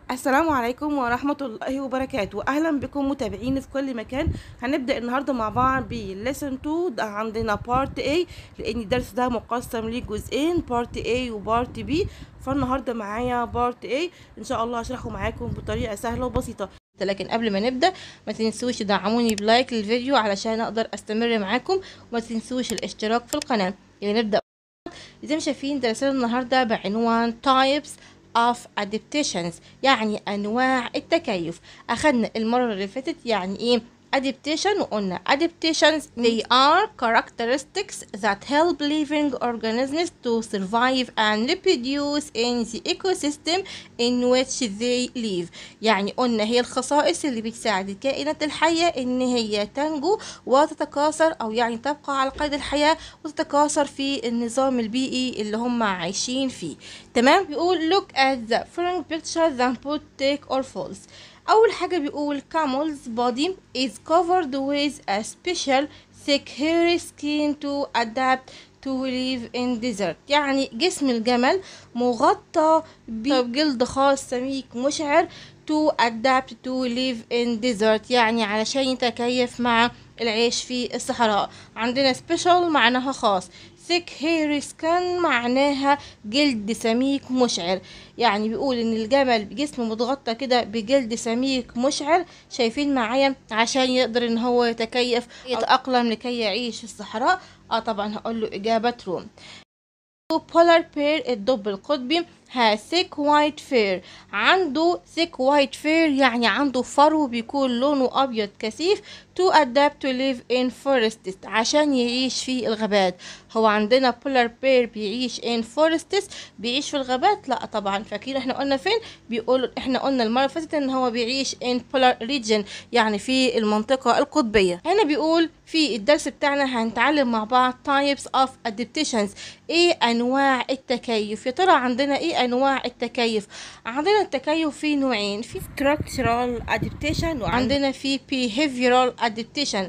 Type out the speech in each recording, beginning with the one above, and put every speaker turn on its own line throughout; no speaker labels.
السلام عليكم ورحمة الله وبركاته أهلا بكم متابعين في كل مكان هنبدأ النهاردة مع بعض ب lesson 2 ده عندنا part A لأن الدرس ده مقسم لجزئين part A و part B فالنهاردة معايا part A إن شاء الله هشرحه معاكم بطريقة سهلة وبسيطة لكن قبل ما نبدأ ما تنسوش تدعموني بلايك للفيديو علشان أقدر أستمر معاكم وما تنسوش الاشتراك في القناة يعني نبدأ زي ما شايفين درسنا النهاردة بعنوان types of adaptations يعني أنواع التكيف أخدنا المرة اللي فاتت يعني إيه adaptation وقلنا adaptations they are characteristics that help living organisms to survive and reproduce in the ecosystem in which they live يعني قلنا هي الخصائص اللي بتساعد الكائنات الحية ان هي تنجو وتتكاثر او يعني تبقى على قيد الحياة وتتكاثر في النظام البيئي اللي هم عايشين فيه تمام بيقول look at the following picture then put take or false أول حاجة بيقول camel's body is covered with a special thick hairy skin to adapt to live in desert يعني جسم الجمل مغطى بجلد خاص سميك مشعر to adapt to live in desert يعني علشان يتكيف مع العيش في الصحراء عندنا special معناها خاص thick hairy skin معناها جلد سميك مشعر يعني بيقول ان الجمل جسمه متغطى كده بجلد سميك مشعر شايفين معايا عشان يقدر ان هو يتكيف يتأقلم لكي يعيش في الصحراء اه طبعا هقول له اجابة روم polar bear الدب القطبي has thick white fur عنده thick white fur يعني عنده فرو بيكون لونه أبيض كثيف to adapt to live in forests عشان يعيش في الغابات هو عندنا polar bear بيعيش in forests بيعيش في الغابات لا طبعا فاكرين احنا قلنا فين بيقول احنا قلنا المرة اللي فاتت ان هو بيعيش in polar region يعني في المنطقة القطبية هنا بيقول في الدرس بتاعنا هنتعلم مع بعض types of adaptations ايه انواع التكيف يا ترى عندنا ايه انواع التكيف عندنا التكيف في نوعين في structural adaptation وعندنا في behavioral adaptation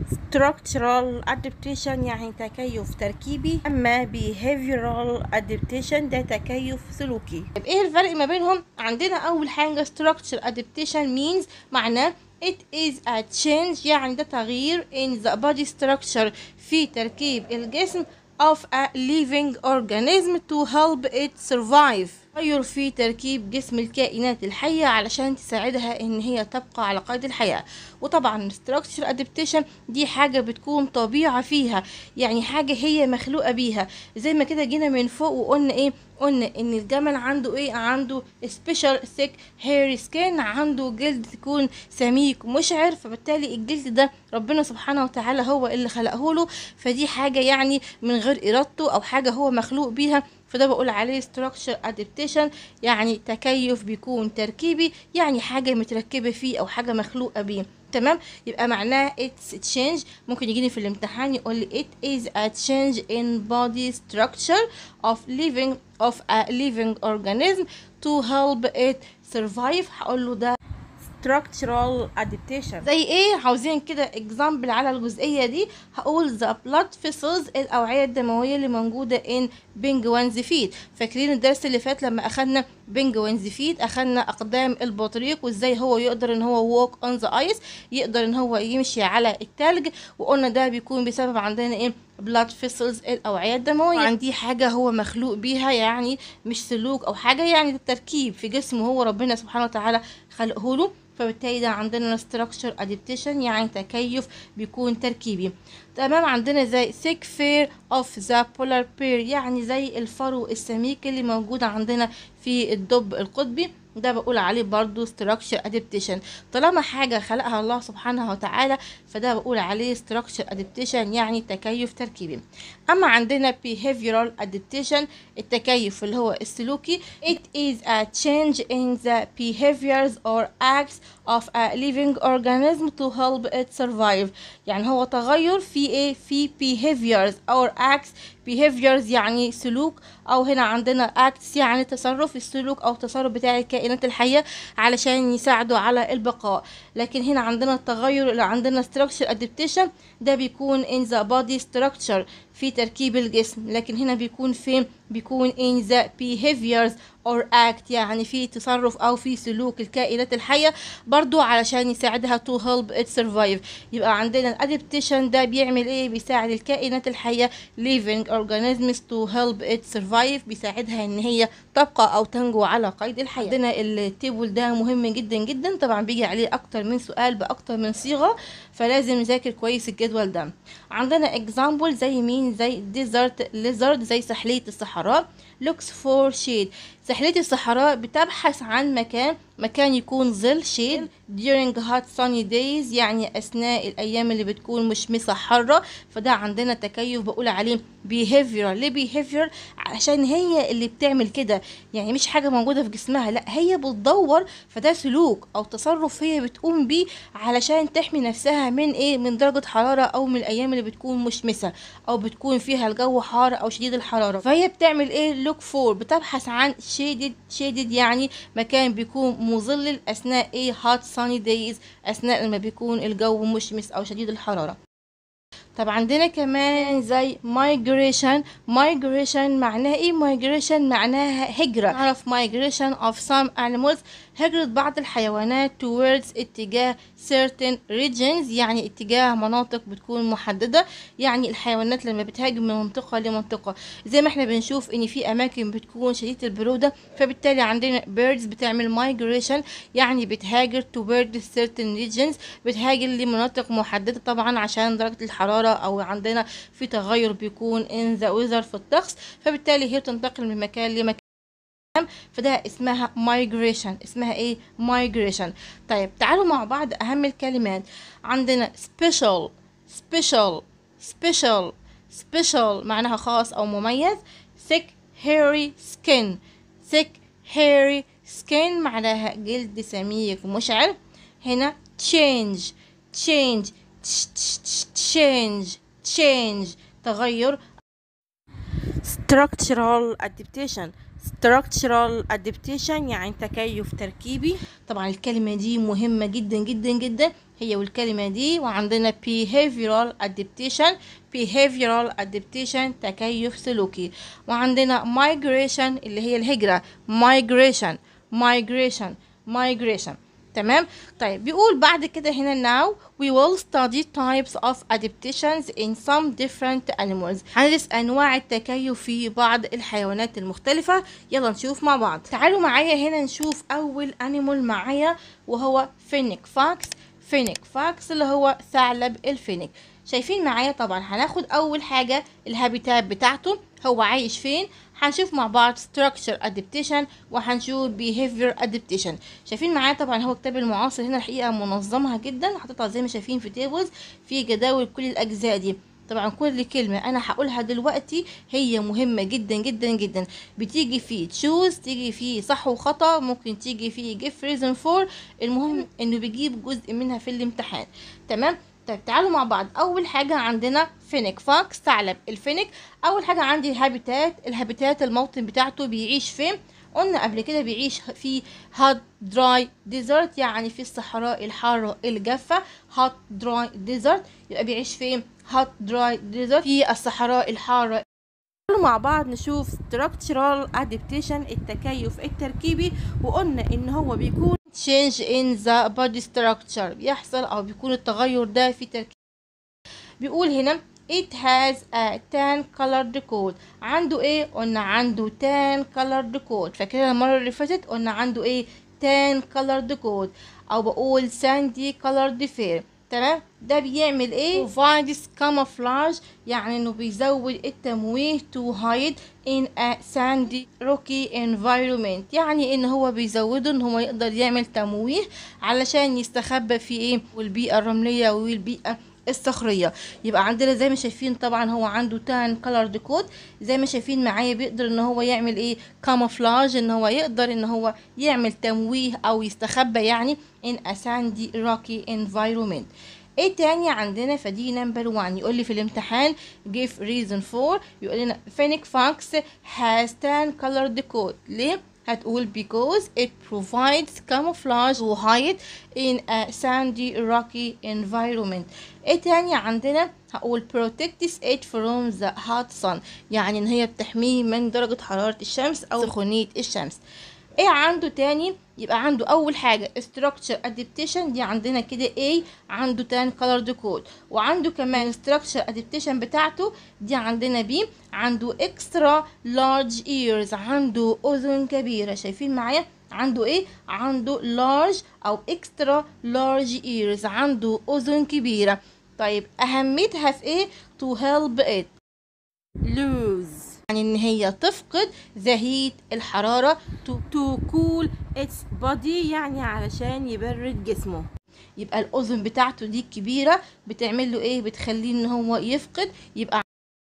structural adaptation يعني تكيف تركيبي اما behavioral adaptation ده تكيف سلوكي طيب ايه الفرق ما بينهم عندنا اول حاجه structural adaptation means معناه It is a change يعني ده تغيير in the body structure في تركيب الجسم of a living organism to help it survive تغير في تركيب جسم الكائنات الحية علشان تساعدها ان هي تبقى على قيد الحياة وطبعا structure adaptation دي حاجة بتكون طبيعة فيها يعني حاجة هي مخلوقة بيها زي ما كده جينا من فوق وقلنا ايه قلنا ان الجمل عنده ايه عنده special thick hairy skin عنده جلد تكون سميك مشعر فبالتالي الجلد ده ربنا سبحانه وتعالى هو اللي خلقه له فدي حاجة يعني من غير ارادته او حاجة هو مخلوق بيها فده بقول عليه structure adaptation يعني تكيف بيكون تركيبي يعني حاجة متركبة فيه أو حاجة مخلوقة بيه تمام يبقى معناه it's change ممكن يجيني في الامتحان يقول لي it is a change in body structure of living of a living organism to help it survive هقول له ده structural adaptation زي ايه عاوزين كده example على الجزئية دي هقول the blood vessels الأوعية الدموية اللي موجودة in penguins feet فاكرين الدرس اللي فات لما أخدنا penguins feet أخدنا أقدام البطريق وازاي هو يقدر ان هو walk on the ice يقدر ان هو يمشي على التلج وقلنا ده بيكون بسبب عندنا ايه blood vessels الأوعية الدموية عندي حاجة هو مخلوق بيها يعني مش سلوك أو حاجة يعني تركيب في جسمه هو ربنا سبحانه وتعالى خلقه له فبالتالي ده عندنا structure adaptation يعني تكيف بيكون تركيبي تمام عندنا زي thick fur of the polar bear يعني زي الفرو السميك اللي موجود عندنا في الدب القطبي ده بقول عليه برضو structure adaptation طالما حاجة خلقها الله سبحانه وتعالى فده بقول عليه structure adaptation يعني تكيف تركيبي أما عندنا behavioral adaptation التكيف اللي هو السلوكي it is a change in the behaviors or acts of a living organism to help it survive يعني هو تغير في ايه في behaviors or acts behaviors يعني سلوك او هنا عندنا acts يعني تصرف السلوك او التصرف بتاع الكائنات الحية علشان يساعدوا على البقاء لكن هنا عندنا التغير اللي عندنا structure adaptation ده بيكون in the body structure في تركيب الجسم لكن هنا بيكون فين بيكون in the behaviors or act يعني في تصرف او في سلوك الكائنات الحية برضو علشان يساعدها to help it survive يبقى عندنا الادابتيشن ده بيعمل ايه بيساعد الكائنات الحية living organisms to help it survive بيساعدها ان هي تبقى او تنجو على قيد الحياة عندنا التيبل ده مهم جدا جدا طبعا بيجي عليه اكتر من سؤال باكتر من صيغة فلازم نذاكر كويس الجدول ده عندنا example زي مين زي desert lizard زي سحلية الصحراء looks for shade سحلية الصحراء بتبحث عن مكان مكان يكون ظل شيد during hot sunny days يعني أثناء الأيام اللي بتكون مشمسة حارة فده عندنا تكيف بقول عليه behavior ليه behavior عشان هي اللي بتعمل كده يعني مش حاجة موجودة في جسمها لا هي بتدور فده سلوك أو تصرف هي بتقوم بيه علشان تحمي نفسها من إيه من درجة حرارة أو من الأيام اللي بتكون مشمسة أو بتكون فيها الجو حار أو شديد الحرارة فهي بتعمل إيه look for بتبحث عن shaded shaded يعني مكان بيكون مظلل أثناء إيه hot sunny days أثناء لما بيكون الجو مشمس أو شديد الحرارة طب عندنا كمان زي migration migration معناها ايه migration معناها هجرة نعرف migration of some animals هجرة بعض الحيوانات towards اتجاه certain regions يعني اتجاه مناطق بتكون محددة يعني الحيوانات لما بتهاجم من منطقة لمنطقة زي ما احنا بنشوف ان في اماكن بتكون شديدة البرودة فبالتالي عندنا birds بتعمل migration يعني بتهاجر towards certain regions بتهاجر لمناطق محددة طبعا عشان درجة الحرارة او عندنا في تغير بيكون in the weather في الطقس فبالتالي هي بتنتقل من مكان لمكان فده اسمها migration اسمها ايه migration طيب تعالوا مع بعض اهم الكلمات عندنا special special special special معناها خاص او مميز thick hairy skin thick hairy skin معناها جلد سميك ومشعر هنا change change change change تغير structural adaptation structural adaptation يعني تكيف تركيبي طبعا الكلمة دي مهمة جدا جدا جدا هي والكلمة دي وعندنا behavioral adaptation behavioral adaptation تكيف سلوكي وعندنا migration اللي هي الهجرة migration migration migration تمام طيب بيقول بعد كده هنا now we will study types of adaptations in some different animals هندرس انواع التكيف في بعض الحيوانات المختلفة يلا نشوف مع بعض تعالوا معايا هنا نشوف اول animal معايا وهو فينيك فاكس فينيك فاكس اللي هو ثعلب الفينيك شايفين معايا طبعا هناخد اول حاجة الهابيتات بتاعته هو عايش فين هنشوف مع بعض structure adaptation وهنشوف behavior adaptation شايفين معايا طبعا هو كتاب المعاصر هنا الحقيقة منظمها جدا حاططها زي ما شايفين في tables في جداول كل الأجزاء دي طبعا كل كلمة أنا هقولها دلوقتي هي مهمة جدا جدا جدا بتيجي في تشوز تيجي في صح وخطأ ممكن تيجي في give reason for المهم إنه بيجيب جزء منها في الامتحان تمام طيب تعالوا مع بعض اول حاجه عندنا فينيك فاكس ثعلب الفينيك اول حاجه عندي الهابيتات الهابيتات الموطن بتاعته بيعيش فين قلنا قبل كده بيعيش في هات دراي ديزرت يعني في الصحراء الحارة الجافة هات دراي ديزرت يبقى بيعيش فين هات دراي ديزرت في الصحراء الحارة مع بعض نشوف structural adaptation التكيف التركيبي وقلنا ان هو بيكون change in the body structure بيحصل او بيكون التغير ده في تركيب بيقول هنا it has a tan colored coat عنده ايه قلنا عنده tan colored coat فاكرين المرة اللي فاتت قلنا عنده ايه tan colored coat او بقول sandy colored fur تمام ده بيعمل ايه provides camouflage يعني انه بيزود التمويه to hide in a sandy rocky environment يعني ان هو بيزوده ان هو يقدر يعمل تمويه علشان يستخبى في ايه والبيئة الرملية والبيئة الصخرية يبقى عندنا زي ما شايفين طبعا هو عنده تان كولر كود زي ما شايفين معايا بيقدر ان هو يعمل ايه كاموفلاج ان هو يقدر ان هو يعمل تمويه او يستخبى يعني in a sandy rocky environment ايه تاني عندنا فدي نمبر 1 يقول لي في الامتحان give reason for يقول لنا phoenix fox has tan colored coat ليه هتقول because it provides camouflage to hide in a sandy rocky environment ايه تاني عندنا هقول protects it from the hot sun يعني ان هي بتحميه من درجة حرارة الشمس او سخونية الشمس ايه عنده تاني يبقى عنده اول حاجة structure adaptation دي عندنا كده A عنده تاني colored code وعنده كمان structure adaptation بتاعته دي عندنا B عنده extra large ears عنده اذن كبيرة شايفين معايا عنده ايه عنده large او extra large ears عنده اذن كبيرة طيب اهميتها في ايه to help it lose يعني ان هي تفقد زهيد الحرارة to, to cool its body يعني علشان يبرد جسمه يبقى الاذن بتاعته دي الكبيرة بتعمل له ايه بتخليه ان هو يفقد يبقى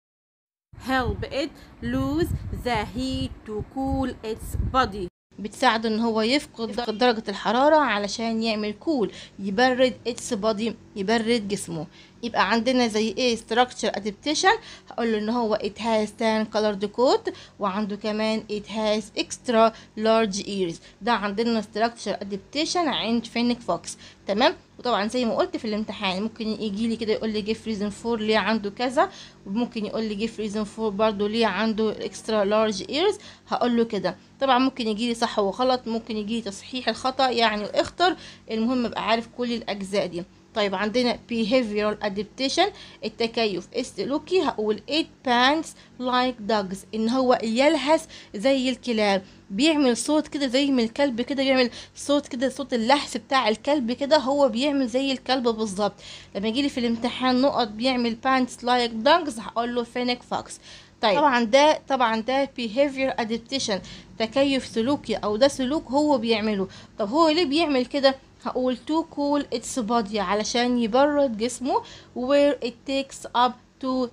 help it lose the heat to cool its body بتساعده ان هو يفقد درجة الحرارة علشان يعمل كول يبرد its body يبرد جسمه يبقى عندنا زي ايه structure adaptation هقول له ان هو it has tan colored coat وعنده كمان it has extra large ears ده عندنا structure adaptation عند فينيك فوكس تمام وطبعا زي ما قلت في الامتحان ممكن يجي لي كده يقول لي give reason for ليه عنده كذا وممكن يقول لي give reason for برضه ليه عنده extra large ears هقول له كده طبعا ممكن يجي لي صح وغلط ممكن يجي لي تصحيح الخطأ يعني اختر المهم ابقى عارف كل الاجزاء دي طيب عندنا behavioral adaptation التكيف السلوكي هقول it pants like dogs ان هو يلهث زي الكلاب بيعمل صوت كده زي من الكلب كده بيعمل صوت كده صوت اللهث بتاع الكلب كده هو بيعمل زي الكلب بالظبط لما يجيلي في الامتحان نقط بيعمل pants like dogs هقول له فينيك فوكس طيب طبعا ده طبعا ده behavior adaptation تكيف سلوكي او ده سلوك هو بيعمله طب هو ليه بيعمل كده هقول to cool its body علشان يبرد جسمه where it takes up to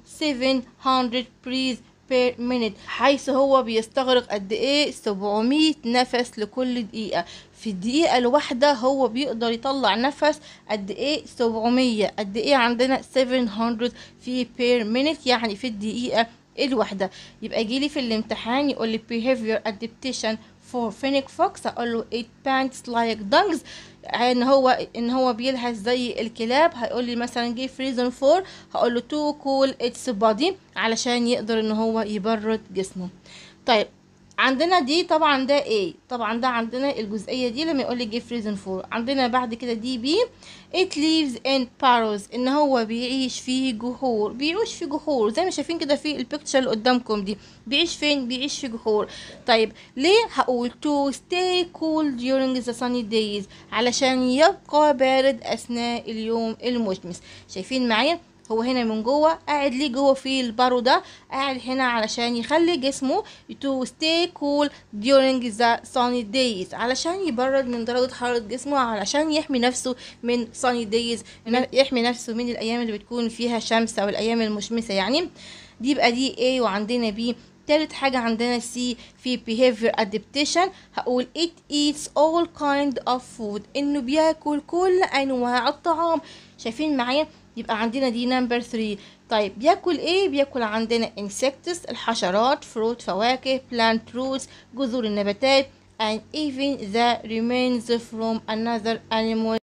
700 breaths per minute حيث هو بيستغرق قد ايه 700 نفس لكل دقيقة في الدقيقة الواحدة هو بيقدر يطلع نفس قد ايه 700 قد ايه عندنا 700 في per minute يعني في الدقيقة الواحدة يبقى يجيلي في الامتحان يقول لي behavior adaptation for Phoenix Fox اقول له it pants like dogs ان هو ان هو بيلهث زي الكلاب هيقول لي مثلا give reason for هقول له to cool its body علشان يقدر ان هو يبرد جسمه طيب عندنا دي طبعا ده A طبعا ده عندنا الجزئية دي لما يقول لي give reason for عندنا بعد كده دي B it lives in burrows ان هو بيعيش في جحور بيعيش في جحور زي ما شايفين كده في البيكتشر اللي قدامكم دي بيعيش فين بيعيش في جحور طيب ليه هقول to stay cool during the sunny days علشان يبقى بارد اثناء اليوم المشمس شايفين معايا هو هنا من جوه قاعد ليه جوه في البارو ده قاعد هنا علشان يخلي جسمه to stay cool during the sunny days علشان يبرد من درجة حرارة جسمه علشان يحمي نفسه من sunny days يحمي نفسه من الأيام اللي بتكون فيها شمس أو الأيام المشمسة يعني دي يبقى دي A وعندنا B تالت حاجة عندنا سي في behavior adaptation هقول it eats all kind of food انه بياكل كل انواع الطعام شايفين معايا يبقى عندنا دي نمبر 3 طيب بياكل ايه بياكل عندنا insects الحشرات فروت فواكه plant roots جذور النباتات and even the remains from another animal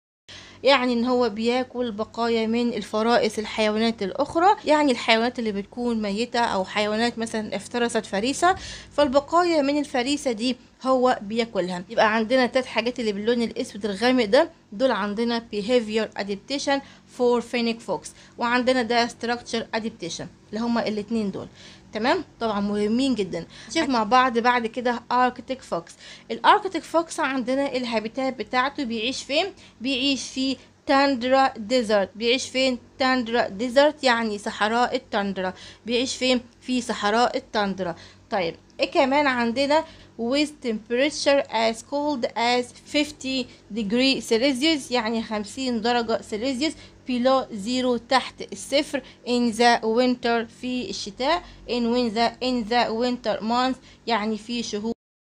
يعني ان هو بياكل بقايا من الفرائس الحيوانات الاخرى يعني الحيوانات اللي بتكون ميتة او حيوانات مثلا افترست فريسة فالبقايا من الفريسة دي هو بياكلها يبقى عندنا تلات حاجات اللي باللون الاسود الغامق ده دول عندنا behavior adaptation for phoenix fox وعندنا ده structure adaptation اللي هما الاتنين دول تمام طبعا مهمين جدا نشوف مع بعض بعد كده اركتيك فوكس الاركتيك فوكس عندنا الهابيتات بتاعته بيعيش فين بيعيش في تاندرا ديزرت بيعيش فين تاندرا ديزرت يعني صحراء التاندرا بيعيش فين في صحراء التاندرا طيب ايه كمان عندنا with temperature as cold as 50 degree Celsius يعني 50 درجة سيليزيوس below zero تحت الصفر in the winter في الشتاء in when the in the winter months يعني في شهور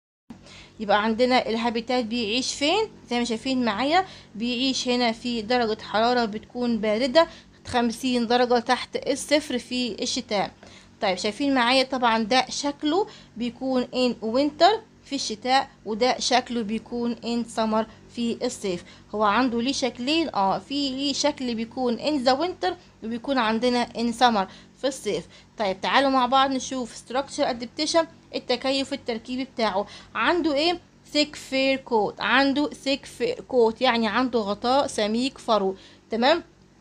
يبقى عندنا الهابيتات بيعيش فين زي ما شايفين معايا بيعيش هنا في درجة حرارة بتكون باردة خمسين درجة تحت الصفر في الشتاء طيب شايفين معايا طبعا ده شكله بيكون in winter
في الشتاء وده شكله بيكون in summer في الصيف هو عنده ليه شكلين اه في ليه شكل بيكون in the winter وبيكون عندنا in summer في الصيف طيب تعالوا مع بعض نشوف structure adaptation التكيف التركيبي بتاعه عنده ايه thick fur coat عنده thick fur coat يعني عنده غطاء سميك فرو تمام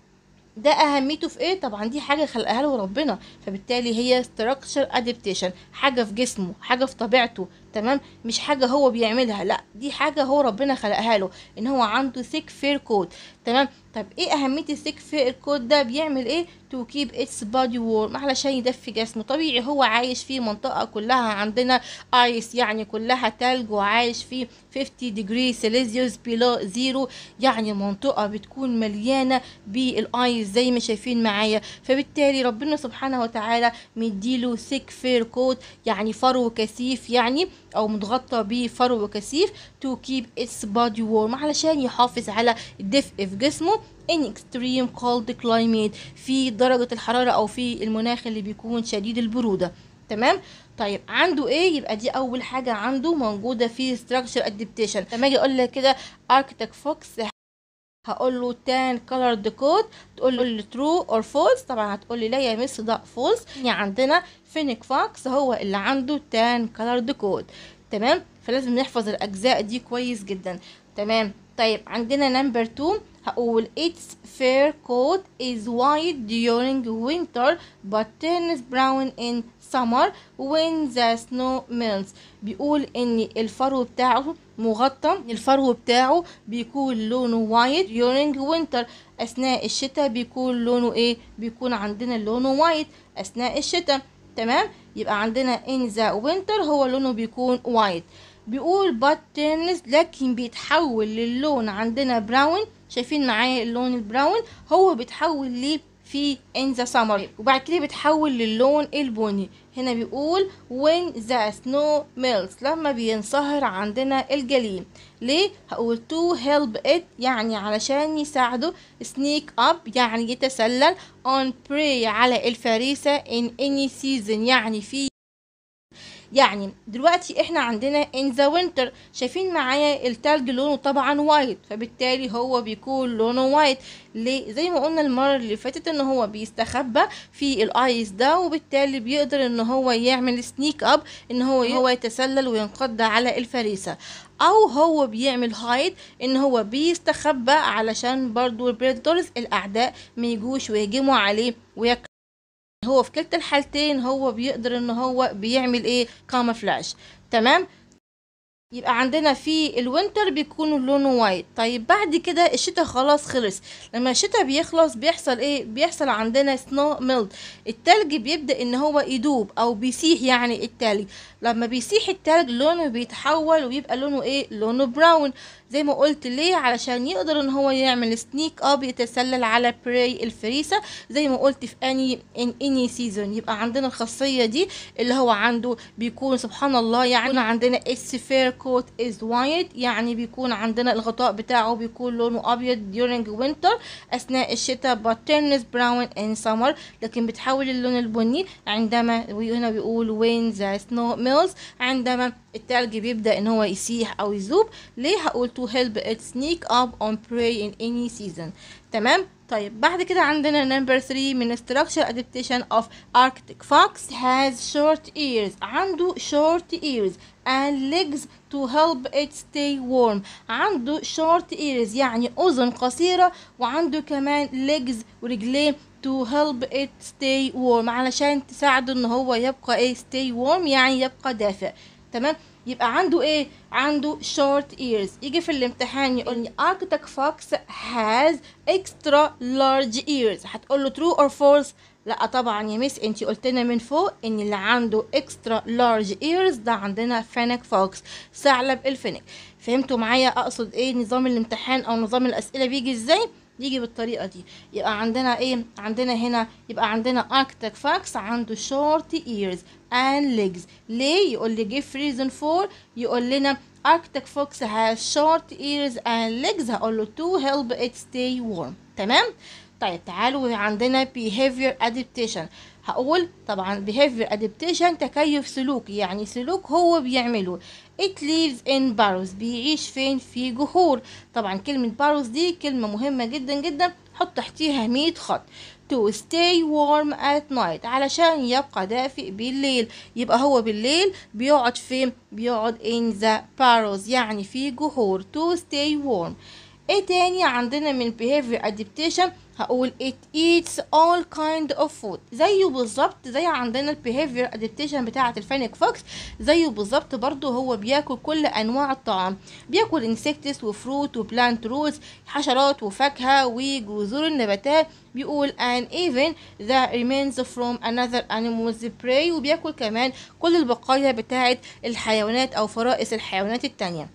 ده اهميته في ايه طبعا دي حاجه خلقها له ربنا فبالتالي هي structure adaptation حاجه في جسمه حاجه في طبيعته تمام مش حاجه هو بيعملها لا دي حاجه هو ربنا خلقها له ان هو عنده thick fur coat تمام طب ايه اهميه الثيك فير كوت ده بيعمل ايه تو كيب اتس بادي وورم علشان يدفي جسمه طبيعي هو عايش في منطقه كلها عندنا ايس يعني كلها تلج وعايش في 50 ديجري سيليزيوس بيلو زيرو يعني منطقه بتكون مليانه بالايس زي ما شايفين معايا فبالتالي ربنا سبحانه وتعالى مديله ثيك فير كوت يعني فرو كثيف يعني او متغطى بفرو كثيف تو كيب اتس بادي وورم علشان يحافظ على الدفء في جسمه in extreme cold climate في درجة الحرارة أو في المناخ اللي بيكون شديد البرودة تمام طيب عنده ايه يبقى دي اول حاجه عنده موجوده في structure adaptation لما اجي اقول لك كده architect fox هقول له tan colored code تقول له true or false طبعا هتقول لي لا يا مس ده false يعني عندنا فينيك فوكس هو اللي عنده tan colored code تمام فلازم نحفظ الاجزاء دي كويس جدا تمام طيب عندنا نمبر 2 هقول its fur coat is white during winter but turns brown in summer when the snow melts بيقول ان الفرو بتاعه مغطى الفرو بتاعه بيكون لونه وايت during winter اثناء الشتاء بيكون لونه ايه بيكون عندنا لونه وايت اثناء الشتاء تمام يبقى عندنا in the winter هو لونه بيكون وايت بيقول but turns لكن بيتحول للون عندنا براون شايفين معايا اللون البراون هو بيتحول ليه في in the summer وبعد كده بيتحول للون البني هنا بيقول when the snow melts لما بينصهر عندنا الجليد ليه هقول to help it يعني علشان يساعده sneak up يعني يتسلل on prey على الفريسة in any season يعني في يعني دلوقتي احنا عندنا in the winter شايفين معايا التلج لونه طبعا وايت فبالتالي هو بيكون لونه وايت ليه زي ما قلنا المرة اللي فاتت ان هو بيستخبى في الايس ده وبالتالي بيقدر ان هو يعمل سنيك اب ان هو هو يتسلل وينقض على الفريسة او هو بيعمل هايد ان هو بيستخبى علشان برضو البريدتورز الاعداء ما يجوش ويهجموا عليه ويك هو في كلتا الحالتين هو بيقدر ان هو بيعمل ايه كامافلاج تمام يبقى عندنا في الوينتر بيكون لونه وايت طيب بعد كده الشتاء خلاص خلص لما الشتاء بيخلص بيحصل ايه بيحصل عندنا سنو ميلت التلج بيبدأ ان هو يدوب او بيسيح يعني التلج لما بيسيح التلج لونه بيتحول ويبقى لونه ايه لونه براون زي ما قلت ليه علشان يقدر ان هو يعمل سنيك اب يتسلل على براي الفريسة زي ما قلت في اني ان اني سيزون يبقى عندنا الخاصية دي اللي هو عنده بيكون سبحان الله يعني عندنا السفير كوت از وايت يعني بيكون عندنا الغطاء بتاعه بيكون لونه ابيض during winter اثناء الشتاء but turns brown in summer لكن بتحول اللون البني عندما هنا بيقول when the snow melts عندما التلج بيبدأ ان هو يسيح او يذوب ليه هقول to help it sneak up on prey in any season تمام طيب بعد كده عندنا number 3 من structure adaptation of Arctic fox has short ears عنده short ears and legs to help it stay warm عنده short ears يعني أذن قصيرة وعنده كمان legs ورجلين to help it stay warm علشان تساعده ان هو يبقى ايه stay warm يعني يبقى دافئ تمام يبقى عنده ايه عنده short ears يجي في الامتحان يقول لي Arctic fox has extra large ears هتقول له true or false لا طبعا يا مس انتي قلت لنا من فوق ان اللي عنده extra large ears ده عندنا فينيك فوكس ثعلب الفينيك فهمتوا معايا اقصد ايه نظام الامتحان او نظام الاسئله بيجي ازاي يجي بالطريقه دي يبقى عندنا ايه عندنا هنا يبقى عندنا arctic fox عنده short ears and legs ليه يقول لي give reason for يقول لنا arctic fox has short ears and legs هقول له to help it stay warm تمام طيب تعالوا عندنا behavior adaptation هقول طبعا behavior adaptation تكيف سلوكي يعني سلوك هو بيعمله it lives in burrows بيعيش فين في جحور طبعا كلمة burrows دي كلمة مهمة جدا جدا حط تحتيها 100 خط to stay warm at night علشان يبقى دافئ بالليل يبقى هو بالليل بيقعد فين بيقعد in the burrows يعني في جحور to stay warm ايه تاني عندنا من behavior adaptation هقول it eats all kind of food زيه بالظبط زي عندنا ال behavior adaptation بتاعة الفينيك فوكس زيه بالظبط برضو هو بياكل كل انواع الطعام بياكل insects وفروت وبلانت روتس حشرات وفاكهة وجذور النباتات بيقول and even the remains from another animal's prey وبياكل كمان كل البقايا بتاعة الحيوانات او فرائس الحيوانات التانية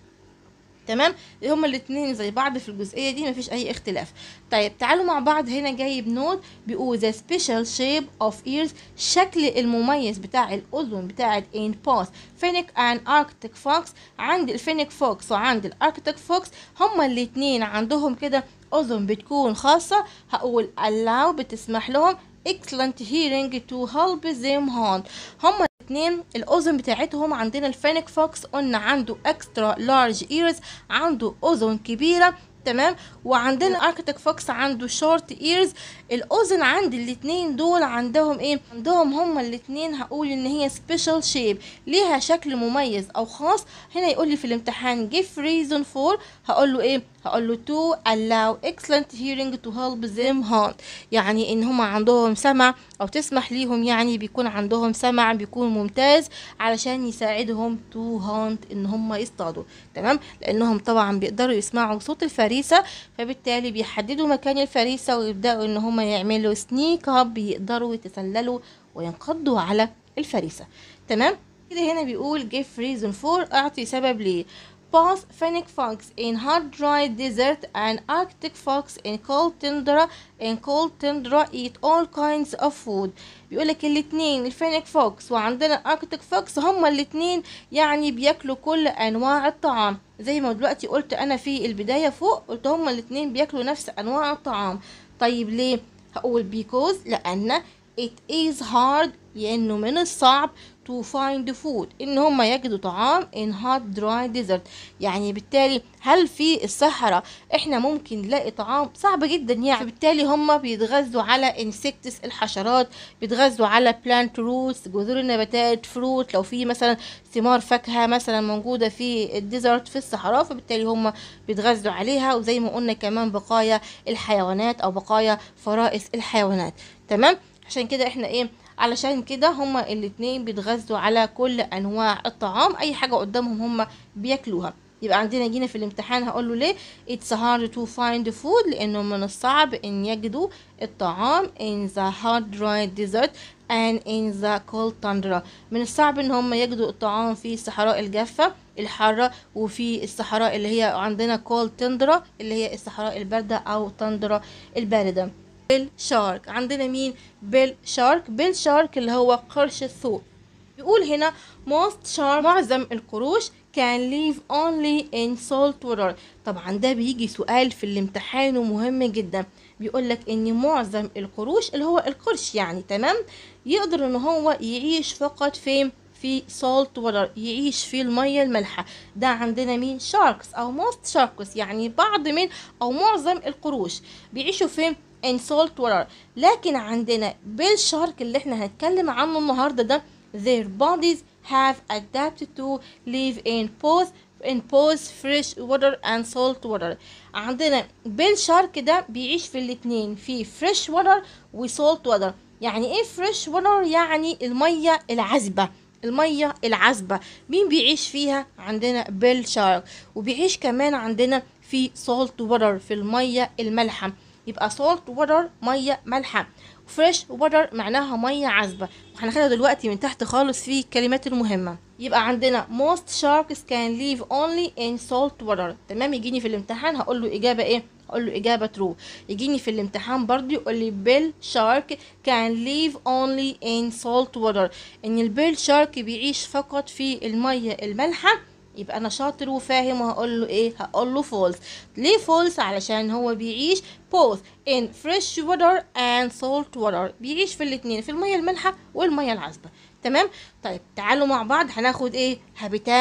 تمام هما الاتنين زي بعض في الجزئية دي مفيش أي اختلاف طيب تعالوا مع بعض هنا جايب نوت بيقول the special shape of ears الشكل المميز بتاع الأذن بتاعت in both فينيك and arctic fox عند الفينيك فوكس وعند الاركتيك فوكس هما الاتنين عندهم كده أذن بتكون خاصة هقول allow بتسمح لهم excellent hearing to help them hunt هما الاثنين الاذن بتاعتهم عندنا الفينيك فوكس قلنا عنده اكسترا لارج ايرز عنده اذن كبيره تمام وعندنا اركتيك فوكس عنده شورت ايرز الاذن عند الاتنين دول عندهم ايه عندهم هما الاتنين هقول ان هي سبيشال شيب ليها شكل مميز او خاص هنا يقول لي في الامتحان give reason for هقول له ايه هقول له to allow excellent hearing to help them hunt يعني ان هما عندهم سمع او تسمح ليهم يعني بيكون عندهم سمع بيكون ممتاز علشان يساعدهم to hunt ان هما يصطادوا تمام لانهم طبعا بيقدروا يسمعوا صوت الفريسة فبالتالي بيحددوا مكان الفريسة ويبدأوا ان هما يعملوا سنيك اب يقدروا يتسللوا وينقضوا على الفريسة تمام كده هنا بيقول give reason for اعطي سبب ليه both fennec fox in hot dry desert and arctic fox in cold tundra in cold tundra eat all kinds of food بيقولك الاتنين الفينيك فوكس وعندنا اركتيك فوكس هما الاتنين يعني بياكلوا كل انواع الطعام زي ما دلوقتي قلت انا في البداية فوق قلت هما الاتنين بياكلوا نفس انواع الطعام طيب ليه هقول because لان it is hard لانه من الصعب to find food ان هم يجدوا طعام in hot dry desert يعني بالتالي هل في الصحراء احنا ممكن نلاقي طعام صعب جدا يعني فبالتالي هم بيتغذوا على insects الحشرات بيتغذوا على plant roots جذور النباتات فروت لو في مثلا ثمار فاكهة مثلا موجودة في الديزرت في الصحراء فبالتالي هم بيتغذوا عليها وزي ما قلنا كمان بقايا الحيوانات او بقايا فرائس الحيوانات تمام عشان كده احنا ايه علشان كده هما الاتنين بيتغذوا على كل انواع الطعام اي حاجة قدامهم هما بياكلوها يبقى عندنا جينا في الامتحان هقول له ليه it's hard to find food لانه من الصعب ان يجدوا الطعام in the hot dry desert and in the cold tundra من الصعب ان هم يجدوا الطعام في الصحراء الجافة الحارة وفي الصحراء اللي هي عندنا cold tundra اللي هي الصحراء الباردة او تندرا الباردة بيل شارك عندنا مين بيل شارك بيل شارك اللي هو قرش الثور يقول هنا most shark معظم القروش can live only in salt water طبعا ده بيجي سؤال في الامتحان ومهم جدا بيقول لك ان معظم القروش اللي هو القرش يعني تمام يقدر ان هو يعيش فقط في في salt water يعيش في المية المالحة ده عندنا مين sharks او most sharks يعني بعض من او معظم القروش بيعيشوا في in salt water لكن عندنا بيل شارك اللي احنا هنتكلم عنه النهارده ده their bodies have adapted to live in both in both fresh water and salt water عندنا بيل شارك ده بيعيش في الاتنين في fresh water و salt water يعني ايه fresh water يعني المية العذبة المية العذبة مين بيعيش فيها عندنا بيل شارك وبيعيش كمان عندنا في salt water في المية المالحة يبقى salt water مية مالحة فريش ووتر معناها مية عذبة وهناخدها دلوقتي من تحت خالص في الكلمات المهمة يبقى عندنا most sharks can live only in salt water تمام يجيني في الامتحان هقول له إجابة إيه هقول له إجابة true يجيني في الامتحان برضو يقول لي بيل شارك can live only in salt water إن البيل شارك بيعيش فقط في المية المالحة يبقى انا شاطر وفاهم وهقول له ايه هقول له فولس ليه فولس علشان هو بيعيش both in fresh water and salt water بيعيش في الاتنين في المية المالحة والمية العذبة تمام طيب تعالوا مع بعض هناخد ايه هابيتات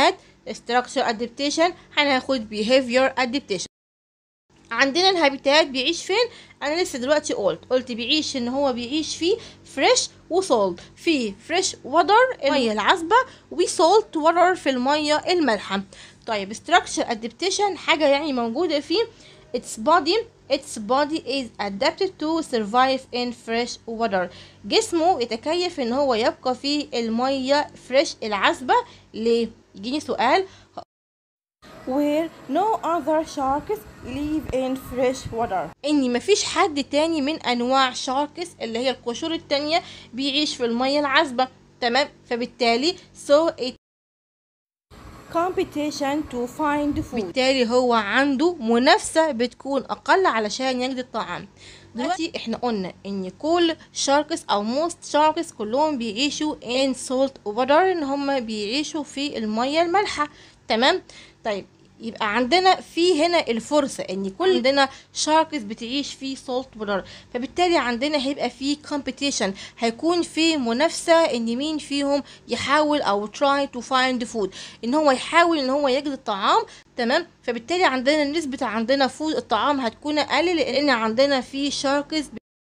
structure adaptation هناخد behavior adaptation عندنا الهابيتات بيعيش فين انا لسه دلوقتي قلت قلت بيعيش ان هو بيعيش في فريش وسولت في فريش وودر الميه العذبه وسولت وودر في الميه المالحه طيب structure adaptation حاجه يعني موجوده فيه its body its body is adapted to survive in fresh water جسمه يتكيف ان هو يبقى في الميه فريش العذبه ليه يجيني سؤال
where no other sharks live in fresh water
ان مفيش حد تاني من انواع شاركس اللي هي القشور التانية بيعيش في المية العذبة تمام فبالتالي so it
competition to find food
بالتالي هو عنده منافسة بتكون أقل علشان يجد الطعام دلوقتي احنا قلنا ان كل شاركس او موست شاركس كلهم بيعيشوا in salt water ان هم بيعيشوا في المية المالحة تمام طيب يبقى عندنا في هنا الفرصة ان كل عندنا شاركس بتعيش في سولت وودر فبالتالي عندنا هيبقى في competition هيكون في منافسة ان مين فيهم يحاول او try to find food ان هو يحاول ان هو يجد الطعام تمام فبالتالي عندنا نسبة عندنا فود الطعام هتكون اقل لان عندنا في شاركس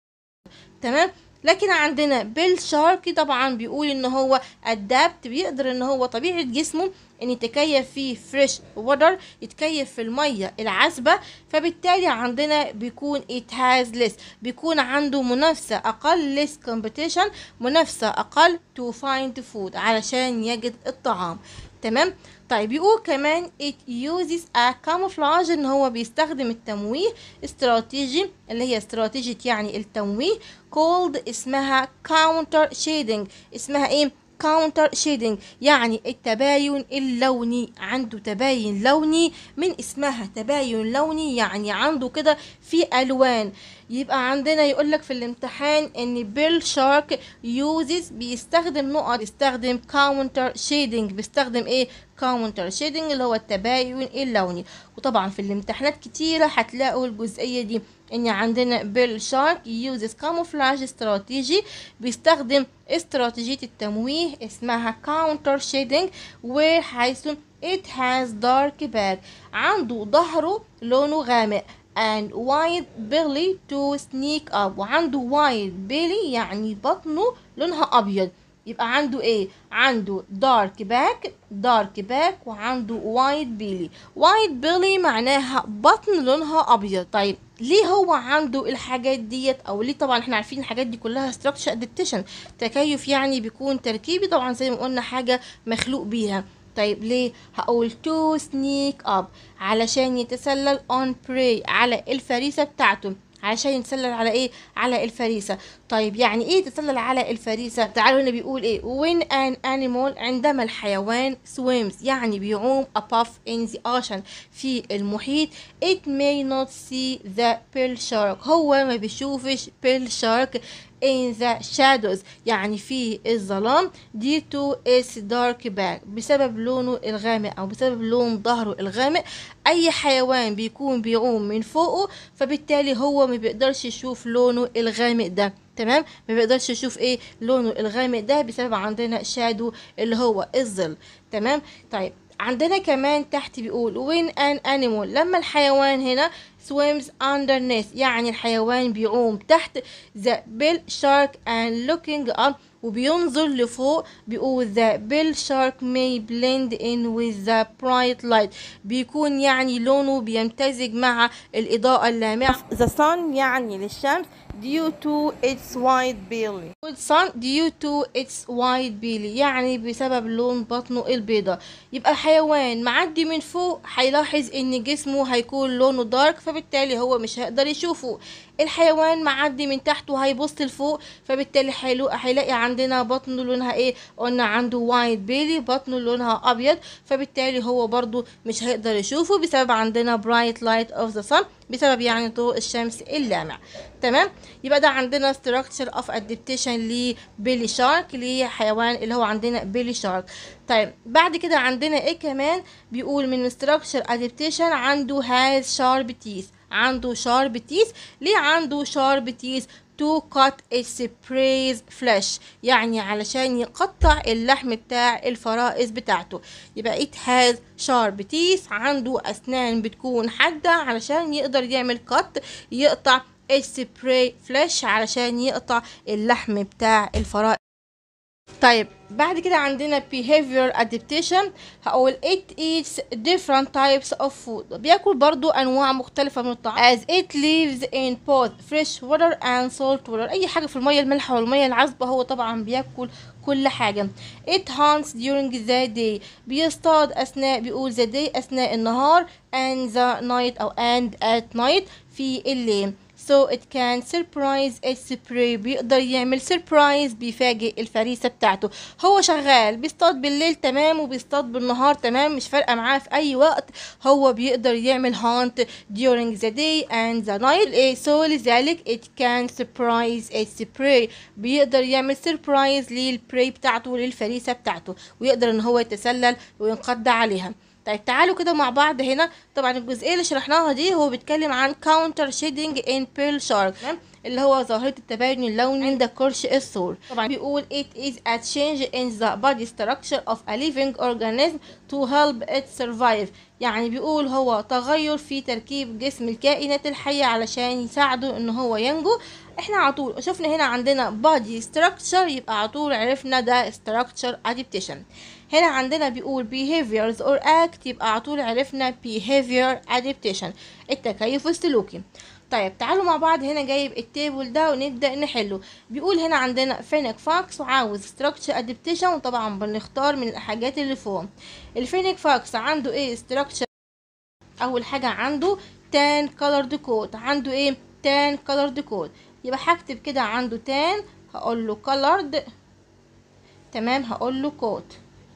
تمام لكن عندنا بيل شارك طبعا بيقول ان هو ادابت بيقدر ان هو طبيعة جسمه ان يتكيف في فريش وودر يتكيف في المية العذبة فبالتالي عندنا بيكون it has less بيكون عنده منافسة اقل less competition منافسة اقل to find food علشان يجد الطعام تمام طيب يقول كمان it uses a camouflage ان هو بيستخدم التمويه استراتيجي اللي هي استراتيجية يعني التمويه called اسمها counter shading اسمها ايه counter shading يعني التباين اللوني عنده تباين لوني من اسمها تباين لوني يعني عنده كده في الوان يبقى عندنا يقولك في الامتحان ان بيل شارك يوزز بيستخدم نقط يستخدم counter shading بيستخدم ايه counter shading اللي هو التباين اللوني وطبعا في الامتحانات كتيرة هتلاقوا الجزئية دي ان عندنا بيل شارك يوزز كاموفلاج استراتيجي بيستخدم استراتيجية التمويه اسمها counter shading وحيث it has dark back عنده ظهره لونه غامق and wide belly to sneak up وعنده wide belly يعني بطنه لونها ابيض يبقى عنده ايه عنده dark back dark back وعنده wide belly wide belly معناها بطن لونها ابيض طيب ليه هو عنده الحاجات ديت او ليه طبعا احنا عارفين الحاجات دي كلها structure adaptation تكيف يعني بيكون تركيبي طبعا زي ما قلنا حاجه مخلوق بيها طيب ليه هقول to sneak up علشان يتسلل on prey على الفريسة بتاعته علشان يتسلل على ايه على الفريسة طيب يعني ايه يتسلل على الفريسة تعالوا هنا بيقول ايه when an animal عندما الحيوان swims يعني بيعوم above in the ocean في المحيط it may not see the pearl shark هو ما بيشوفش pearl shark in the shadows يعني في الظلام due to its dark back بسبب لونه الغامق او بسبب لون ظهره الغامق اي حيوان بيكون بيعوم من فوقه فبالتالي هو ما بيقدرش يشوف لونه الغامق ده تمام ما بيقدرش يشوف ايه لونه الغامق ده بسبب عندنا شادو اللي هو الظل تمام طيب عندنا كمان تحت بيقول when an animal لما الحيوان هنا swims underneath يعني الحيوان بيعوم تحت the bill shark and looking up وبينظر لفوق بيقول the bill shark may blend in with the bright light بيكون يعني لونه بيمتزج مع الإضاءة اللامعة
the sun يعني للشمس due to its white belly
sun due to its white belly يعني بسبب لون بطنه البيضة يبقى الحيوان معدي من فوق هيلاحظ ان جسمه هيكون لونه دارك فبالتالي هو مش هيقدر يشوفه الحيوان معدي من تحت وهيبص لفوق فبالتالي هيلو- هيلاقي عندنا بطنه لونها ايه قلنا عنده وايت بيلي بطنه لونها ابيض فبالتالي هو برضو مش هيقدر يشوفه بسبب عندنا برايت لايت اوف ذا sun بسبب يعني ضوء الشمس اللامع تمام يبقى ده عندنا structure of adaptation لبيلي شارك لحيوان اللي هو عندنا بيلي شارك طيب بعد كده عندنا ايه كمان بيقول من structure adaptation عنده has sharp teeth عنده شارب تيس ليه عنده شارب تيس to cut its prey's flesh يعني علشان يقطع اللحم بتاع الفرائس بتاعته يبقى it has sharp teeth عنده أسنان بتكون حادة علشان يقدر يعمل cut يقطع its prey flesh علشان يقطع اللحم بتاع الفرائس طيب بعد كده عندنا behavior adaptation هقول it eats different types of food بياكل برضو انواع مختلفة من الطعام as it lives in both fresh water and salt water اي حاجة في المية المالحة والمية العذبة هو طبعا بياكل كل حاجة it hunts during the day بيصطاد اثناء بيقول the day اثناء النهار and the night او and at night في الليل so it can surprise its prey بيقدر يعمل surprise بيفاجئ الفريسة بتاعته هو شغال بيصطاد بالليل تمام وبيصطاد بالنهار تمام مش فارقة معاه في أي وقت هو بيقدر يعمل hunt during the day and the night إيه so لذلك it can surprise its prey بيقدر يعمل surprise للبري بتاعته للفريسة بتاعته ويقدر ان هو يتسلل وينقض عليها طيب تعالوا كده مع بعض هنا طبعا الجزئيه اللي شرحناها دي هو بيتكلم عن counter shading in pearl shark تمام؟ اللي هو ظاهرة التباين اللوني عند قرش الثور طبعا بيقول it is a change in the body structure of a living organism to help it survive يعني بيقول هو تغير في تركيب جسم الكائنات الحية علشان يساعده ان هو ينجو احنا على طول شفنا هنا عندنا body structure يبقى على طول عرفنا ده structure adaptation هنا عندنا بيقول behaviors or act يبقى على طول عرفنا behavior adaptation التكيف السلوكي طيب تعالوا مع بعض هنا جايب التيبل ده ونبدأ نحله بيقول هنا عندنا فينيك فاكس وعاوز structure adaptation وطبعا بنختار من الحاجات اللي فوق الفينيك فاكس عنده ايه structure اول حاجة عنده tan colored coat عنده ايه tan colored coat يبقى هكتب كده عنده tan هقول له colored تمام هقول له coat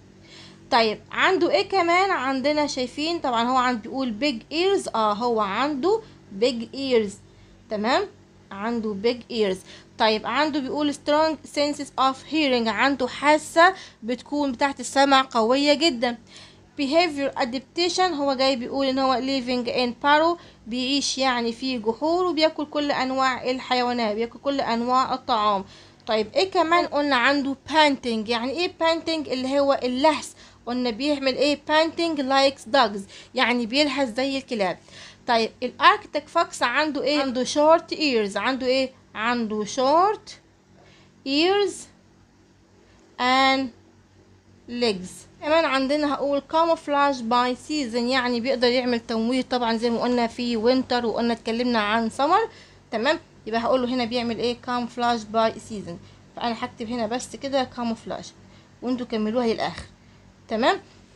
طيب عنده ايه كمان عندنا شايفين طبعا هو عند بيقول big ears اه هو عنده big ears تمام عنده big ears طيب عنده بيقول strong senses of hearing عنده حاسة بتكون بتاعت السمع قوية جدا behavior adaptation هو جاي بيقول ان هو living in burrow بيعيش يعني في جحور وبياكل كل انواع الحيوانات بياكل كل انواع الطعام طيب ايه كمان قلنا عنده panting يعني ايه panting اللي هو اللهس قلنا بيعمل ايه panting likes dogs يعني بيلهث زي الكلاب طيب الاركتيك فاكس عنده ايه عنده short ears عنده ايه عنده short ears and legs كمان عندنا هقول camouflage by season يعني بيقدر يعمل تمويه طبعا زي ما قلنا في winter وقلنا اتكلمنا عن summer تمام يبقى هقول له هنا بيعمل ايه camouflage by season فانا هكتب هنا بس كده camouflage وانتوا كملوها للاخر تمام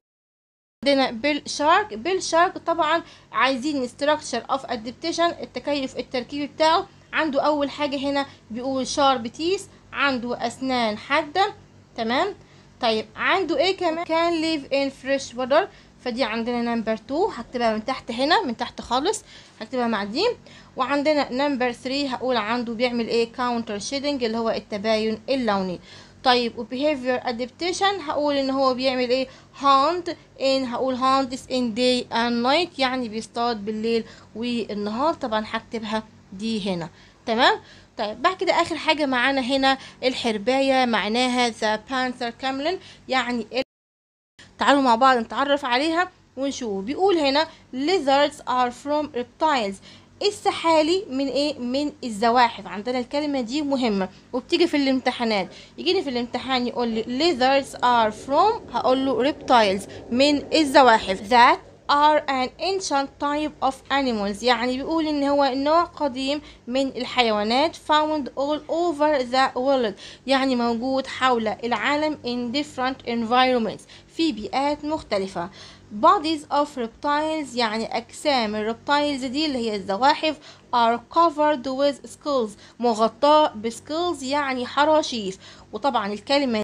عندنا بيل شارك بيل شارك طبعا عايزين structure of adaptation التكيف التركيبي بتاعه عنده اول حاجة هنا بيقول شارب تيس عنده اسنان حادة تمام طيب عنده ايه كمان كان live in fresh water فدي عندنا نمبر 2 هكتبها من تحت هنا من تحت خالص هكتبها مع دي وعندنا نمبر 3 هقول عنده بيعمل ايه counter shading اللي هو التباين اللوني طيب و behavior adaptation هقول ان هو بيعمل ايه hunt in هقول hunt is in day and night يعني بيصطاد بالليل والنهار طبعا هكتبها دي هنا تمام طيب بعد كده اخر حاجة معانا هنا الحرباية معناها the panther camlin يعني ال... تعالوا مع بعض نتعرف عليها ونشوف بيقول هنا lizards are from reptiles السحالي من ايه من الزواحف عندنا الكلمه دي مهمه وبتيجي في الامتحانات يجيني في الامتحان يقول لي lizards are from هقول له reptiles من الزواحف that are an ancient type of animals يعني بيقول ان هو نوع قديم من الحيوانات found all over the world يعني موجود حول العالم in different environments في بيئات مختلفة bodies of reptiles يعني أجسام الريبتايلز دي اللي هي الزواحف are covered with skulls مغطاة بسكيلز يعني حراشيف وطبعا الكلمة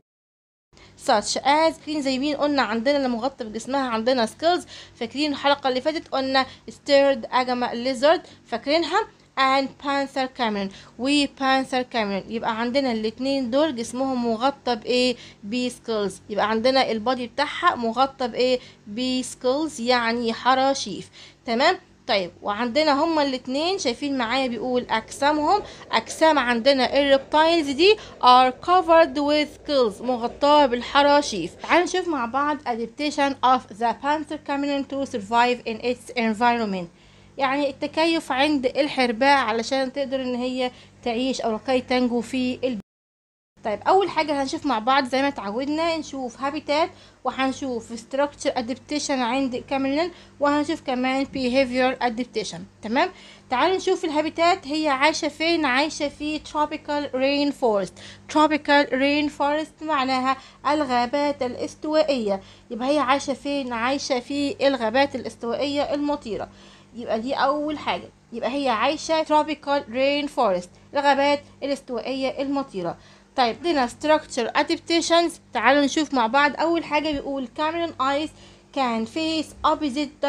such as فاكرين زي مين قلنا عندنا اللي مغطى بجسمها عندنا سكيلز فاكرين الحلقة اللي فاتت قلنا ستيرد أجما ليزرد فاكرينها and panther cameron و panther cameron يبقى عندنا الاتنين دول جسمهم مغطى بايه بسكيلز يبقى عندنا البادي بتاعها مغطى بايه بسكيلز يعني حراشيف تمام طيب وعندنا هما الاتنين شايفين معايا بيقول اجسامهم اجسام عندنا الريبتايلز دي are covered with gills مغطاة بالحراشيف تعالوا نشوف مع بعض adaptation of the panther chameleon to survive in its environment يعني التكيف عند الحرباء علشان تقدر ان هي تعيش او لكي تنجو في البيئة طيب اول حاجه هنشوف مع بعض زي ما اتعودنا نشوف هابيتات وهنشوف structure adaptation عند كاملين وهنشوف كمان behavior adaptation تمام تعالوا نشوف الهابيتات هي عايشه فين عايشه في tropical rainforest tropical rainforest معناها الغابات الاستوائيه يبقى هي عايشه فين عايشه في الغابات الاستوائيه المطيره يبقى دي اول حاجه يبقى هي عايشه tropical rainforest الغابات الاستوائيه المطيره طيب عندنا structure adaptations تعالوا نشوف مع بعض اول حاجه بيقول Cameron eyes can face opposite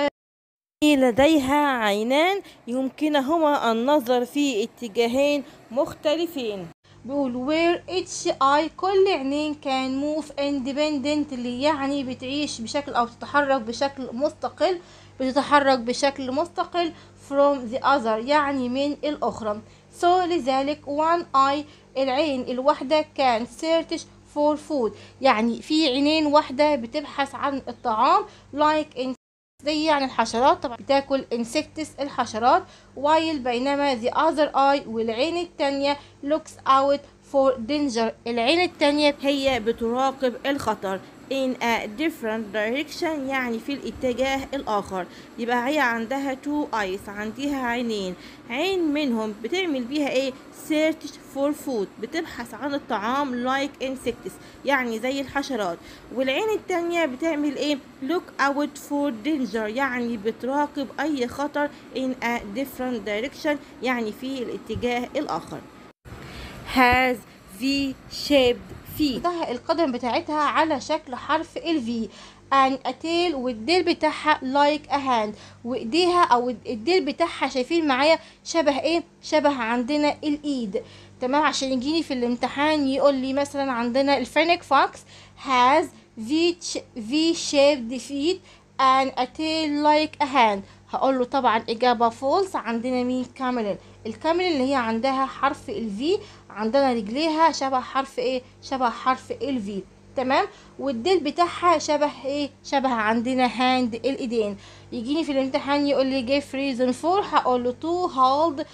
لديها عينان يمكنهما النظر في اتجاهين مختلفين
بيقول where each eye كل عينين can move independently يعني بتعيش بشكل او بتتحرك بشكل مستقل بتتحرك بشكل مستقل from the other يعني من الأخرى so لذلك one eye العين الواحدة can search for food يعني في عينين واحدة بتبحث عن الطعام like in زي يعني الحشرات طبعا بتاكل insects الحشرات while بينما the other eye والعين التانية looks out for danger العين التانية
هي بتراقب الخطر in a different direction يعني في الاتجاه الآخر يبقى هي عندها two eyes عندها عينين عين منهم بتعمل بيها ايه search for food بتبحث عن الطعام like insects يعني زي الحشرات والعين التانية بتعمل ايه look out for danger يعني بتراقب اي خطر in a different direction يعني في الاتجاه الآخر has V-shaped feet
بتاعها القدم بتاعتها على شكل حرف ال V and a tail والديل بتاعها like a hand وايديها او الديل بتاعها شايفين معايا شبه ايه شبه عندنا الايد تمام عشان يجيني في الامتحان يقول لي مثلا عندنا الفينيك فوكس has V V shaped feet and a tail like a hand هقول له طبعا اجابه فولس عندنا مين كاميرون الكاميرون اللي هي عندها حرف الفي عندنا رجليها شبه حرف ايه شبه حرف الفي تمام والديل بتاعها شبه ايه شبه عندنا هاند الايدين يجيني في الامتحان يقول لي give reason for هقول له to hold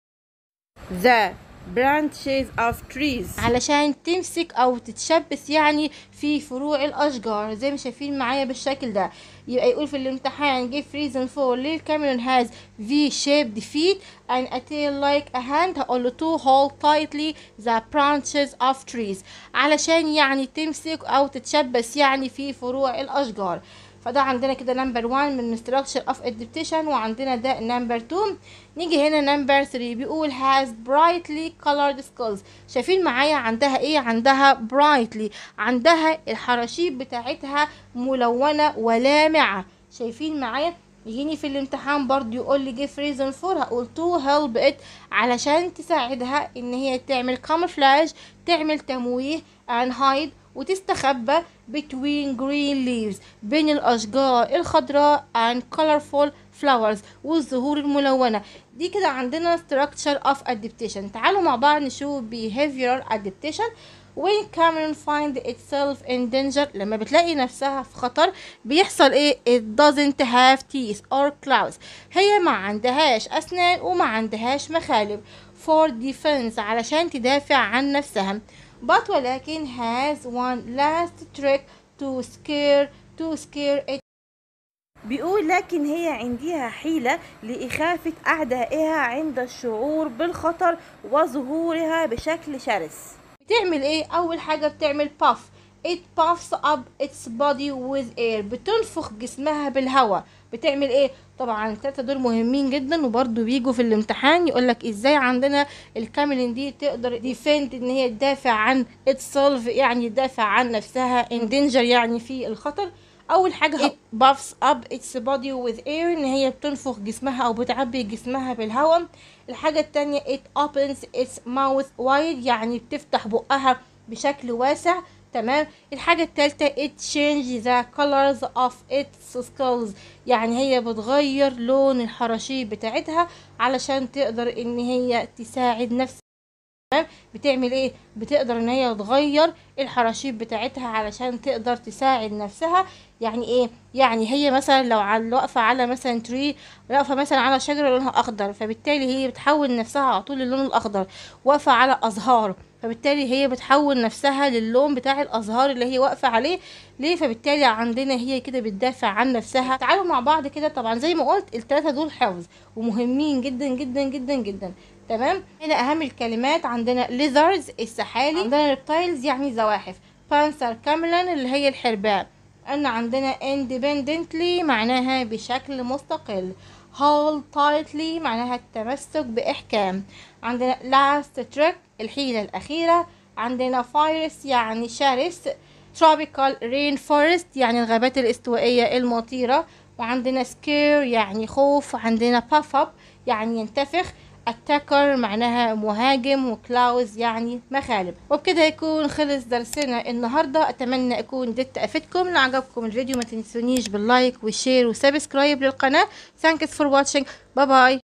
the branches of trees
علشان تمسك او تتشبث يعني في فروع الاشجار زي ما شايفين معايا بالشكل ده يبقى يقول في الامتحان give reason for ليه الكاميرون has V shaped feet and a tail like a hand هقول له to hold tightly the branches of trees علشان يعني تمسك او تتشبث يعني في فروع الاشجار فده عندنا كده نمبر 1 من structure of adaptation وعندنا ده نمبر 2 نيجي هنا نمبر 3 بيقول has brightly colored skulls شايفين معايا عندها ايه عندها brightly عندها الحراشيب بتاعتها ملونة ولامعة شايفين معايا يجيني في الامتحان برضو يقول لي give reason for هقول to help it علشان تساعدها ان هي تعمل camouflage تعمل تمويه and hide وتستخبى between green leaves بين الأشجار الخضراء and colorful flowers والزهور الملونة دي كده عندنا structure of adaptation تعالوا مع بعض نشوف behavioral adaptation when Cameron find itself in danger لما بتلاقي نفسها في خطر بيحصل ايه it doesn't have teeth or claws هي ما عندهاش أسنان وما عندهاش مخالب for defense علشان تدافع عن نفسها but ولكن has one last trick to scare to scare it
بيقول لكن هي عندها حيلة لإخافة أعدائها عند الشعور بالخطر وظهورها بشكل شرس
بتعمل ايه اول حاجة بتعمل puff it puffs up its body with air بتنفخ جسمها بالهواء بتعمل ايه طبعا التلاتة دول مهمين جدا وبرضو بيجوا في الامتحان يقولك ازاي عندنا الكاملين دي تقدر ديفند ان هي تدافع عن itself يعني تدافع عن نفسها in danger يعني في الخطر اول حاجه it buffs up its body with air ان هي بتنفخ جسمها او بتعبي جسمها بالهواء الحاجه التانية it opens its mouth wide يعني بتفتح بقها بشكل واسع تمام الحاجة التالتة it change the colors of its skulls يعني هي بتغير لون الحراشيب بتاعتها علشان تقدر ان هي تساعد نفسها تمام بتعمل ايه بتقدر ان هي تغير الحراشيب بتاعتها علشان تقدر تساعد نفسها يعني ايه يعني هي مثلا لو على واقفه على مثلا تري واقفه مثلا على شجره لونها اخضر فبالتالي هي بتحول نفسها على طول للون الاخضر واقفه على ازهار فبالتالي هي بتحول نفسها للون بتاع الازهار اللي هي واقفه عليه ليه فبالتالي عندنا هي كده بتدافع عن نفسها تعالوا مع بعض كده طبعا زي ما قلت الثلاثه دول حفظ ومهمين جدا جدا جدا جدا تمام هنا اهم الكلمات عندنا lizards السحالي عندنا reptiles يعني زواحف بانثر كاملان اللي هي الحرباء ان عندنا independently معناها بشكل مستقل hold tightly معناها التمسك باحكام عندنا last trick الحيلة الاخيرة عندنا virus يعني شرس tropical rainforest يعني الغابات الاستوائية المطيرة وعندنا scare يعني خوف عندنا puff up يعني ينتفخ اتاكر معناها مهاجم وكلاوز يعني مخالب وبكده يكون خلص درسنا النهارده اتمنى اكون قدرت افيدكم لو عجبكم الفيديو ما تنسونيش باللايك والشير وسبسكرايب للقناه ثانكس فور واتشنج باي باي